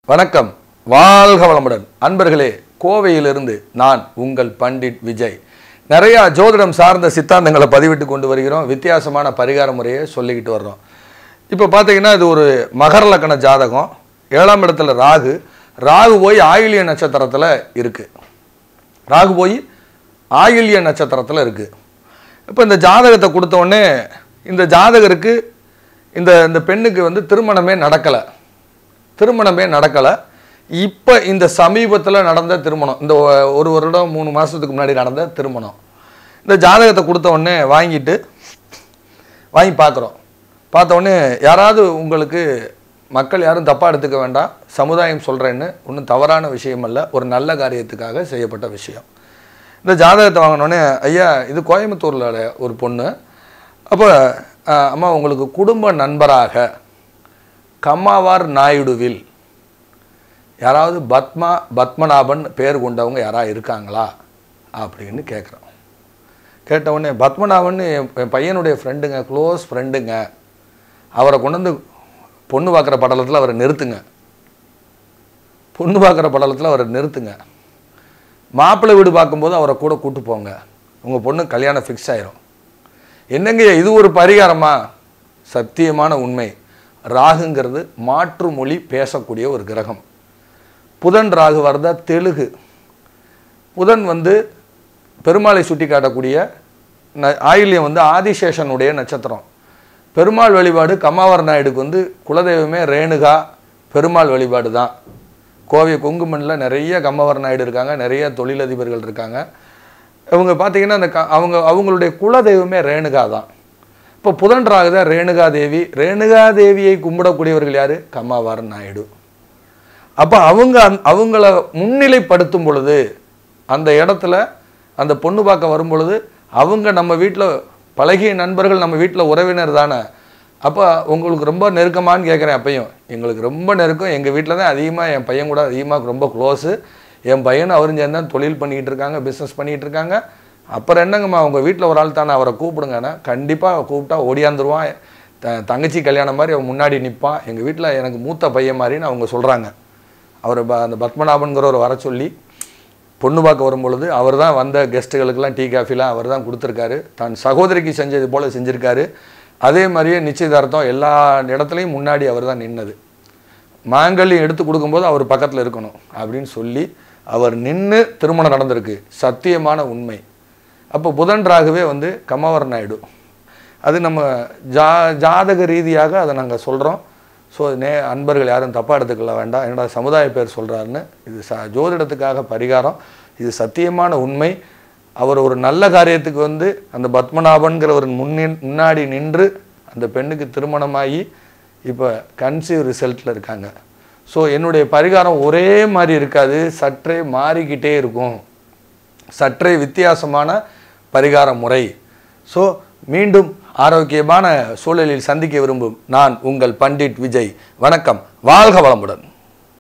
வணக்கம் வாழ்க வளமுடன் அன்பர்களே கோவையிலிருந்து நான் உங்கள் பண்டிட் விஜய் நிறைய ஜோதிடம் சார்ந்த சித்தாந்தங்களை பதிவிட்டு கொண்டு வருகிறோம் வித்தியாசமான பரிகார முறையை சொல்லிக்கிட்டு வர்றோம் இப்போ பார்த்தீங்கன்னா இது ஒரு மகர லக்கண ஜாதகம் ஏழாம் இடத்துல ராகு ராகு போய் ஆயிலிய நட்சத்திரத்தில் இருக்கு ராகு போய் ஆயில்ய நட்சத்திரத்தில் இருக்கு இப்போ இந்த ஜாதகத்தை கொடுத்த உடனே இந்த ஜாதகருக்கு இந்த இந்த பெண்ணுக்கு வந்து திருமணமே நடக்கலை திருமணமே நடக்கலை இப்போ இந்த சமீபத்தில் நடந்த திருமணம் இந்த ஒ- ஒரு வருடம் மூணு மாதத்துக்கு முன்னாடி நடந்த திருமணம் இந்த ஜாதகத்தை கொடுத்த உடனே வாங்கிட்டு வாங்கி பார்க்குறோம் பார்த்த உடனே யாராவது உங்களுக்கு மக்கள் யாரும் தப்பாக எடுத்துக்க வேண்டாம் சமுதாயம் சொல்கிறேன்னு ஒன்றும் தவறான விஷயம் அல்ல ஒரு நல்ல காரியத்துக்காக செய்யப்பட்ட விஷயம் இந்த ஜாதகத்தை வாங்கினோடனே ஐயா இது கோயம்புத்தூரில் ஒரு பொண்ணு அப்போ அம்மா உங்களுக்கு குடும்ப நண்பராக கம்மாவார் நாயுடுவில் யாராவது பத்மா பத்மநாபன் பேர் கொண்டவங்க யாராவது இருக்காங்களா அப்படின்னு கேட்குறோம் கேட்ட உடனே பத்மநாபன் என் என் பையனுடைய ஃப்ரெண்டுங்க க்ளோஸ் ஃப்ரெண்டுங்க அவரை கொண்டு வந்து பொண்ணு பார்க்குற படலத்தில் அவரை நிறுத்துங்க பொண்ணு பார்க்குற படலத்தில் அவரை நிறுத்துங்க மாப்பிள்ளை வீடு பார்க்கும்போது அவரை கூட கூட்டு போங்க உங்கள் பொண்ணு கல்யாணம் ஃபிக்ஸ் ஆயிரும் என்னங்க இது ஒரு பரிகாரமா சத்தியமான உண்மை ராகுங்கிறது மாற்று மொழி பேசக்கூடிய ஒரு கிரகம் புதன் ராகு வரதா தெலுகு புதன் வந்து பெருமாளை சுட்டி காட்டக்கூடிய ந- ஆயில்யம் வந்து ஆதிசேஷனுடைய நட்சத்திரம் பெருமாள் வழிபாடு கம்மாவர நாயுடுக்கு வந்து குலதெய்வமே ரேணுகா பெருமாள் வழிபாடு தான் கோவை கொங்குமண்ணில் நிறைய கம்மவர நாயுடு இருக்காங்க நிறைய தொழிலதிபர்கள் இருக்காங்க இவங்க பார்த்தீங்கன்னா அந்த க அவங்க அவங்களுடைய குலதெய்வமே ரேணுகா தான் இப்போ புதன் ராகுதா ரேணுகா தேவி ரேணுகா தேவியை கும்பிடக்கூடியவர்கள் யார் கம்மாவாரன் நாயுடு அப்போ அவங்க அந்த- அவங்கள முன்னிலைப்படுத்தும் பொழுது அந்த இடத்துல அந்த பொண்ணு பார்க்க வரும் பொழுது அவங்க நம்ம வீட்டில் பழகிய நண்பர்கள் நம்ம வீட்டில் உறவினர் தானே அப்போ உங்களுக்கு ரொம்ப நெருக்கமான்னு கேட்குறேன் அப்பையும் எங்களுக்கு ரொம்ப நெருக்கம் எங்கள் வீட்டில் தான் அதிகமாக என் பையன் கூட அதிகமாக ரொம்ப க்ளோஸு என் பையனும் அவரும் சேர்ந்து தான் தொழில் பண்ணிக்கிட்டு இருக்காங்க பிஸ்னஸ் பண்ணிக்கிட்டு இருக்காங்க அப்புறம் என்னங்கம்மா உங்கள் வீட்டில் ஒரு ஆள் தானே அவரை கூப்பிடுங்கன்னா கண்டிப்பாக கூப்பிட்டா ஓடியாந்துருவான் த தங்கச்சி கல்யாணம் மாதிரி அவன் முன்னாடி நிற்பான் எங்கள் வீட்டில் எனக்கு மூத்த பையன் மாதிரின்னு அவங்க சொல்கிறாங்க அவர் ப அந்த பத்மநாபன்கிறவர் வர சொல்லி பொண்ணு பார்க்க வரும்பொழுது அவர் தான் வந்த கெஸ்ட்டுகளுக்கெல்லாம் டீ காஃபிலாம் அவர் தான் கொடுத்துருக்காரு தன் சகோதரிக்கு செஞ்சது போல் செஞ்சுருக்காரு அதே மாதிரியே நிச்சயதார்த்தம் எல்லா இடத்துலையும் முன்னாடி அவர் தான் நின்னது மாங்கல்யம் எடுத்து கொடுக்கும்போது அவர் பக்கத்தில் இருக்கணும் அப்படின்னு சொல்லி அவர் நின்று திருமணம் நடந்திருக்கு சத்தியமான உண்மை அப்போ புதன் ராகுவே வந்து கமவர் நாயுடு அது நம்ம ஜா ஜாதக ரீதியாக அதை நாங்கள் சொல்கிறோம் ஸோ நே அன்பர்கள் யாரும் தப்பாக எடுத்துக்கொள்ள வேண்டாம் என்னடா சமுதாய பேர் சொல்கிறாருன்னு இது ச ஜோதிடத்துக்காக பரிகாரம் இது சத்தியமான உண்மை அவர் ஒரு நல்ல காரியத்துக்கு வந்து அந்த பத்மநாபன்கிறவர் முன்னின் முன்னாடி நின்று அந்த பெண்ணுக்கு திருமணமாகி இப்போ கன்சீவ் ரிசல்ட்டில் இருக்காங்க ஸோ என்னுடைய பரிகாரம் ஒரே மாதிரி இருக்காது சற்றே மாறிக்கிட்டே இருக்கும் சற்றே வித்தியாசமான பரிகார முறை ஸோ மீண்டும் ஆரோக்கியமான சூழலில் சந்திக்க விரும்பும் நான் உங்கள் பண்டிட் விஜய் வணக்கம் வாழ்க வளமுடன்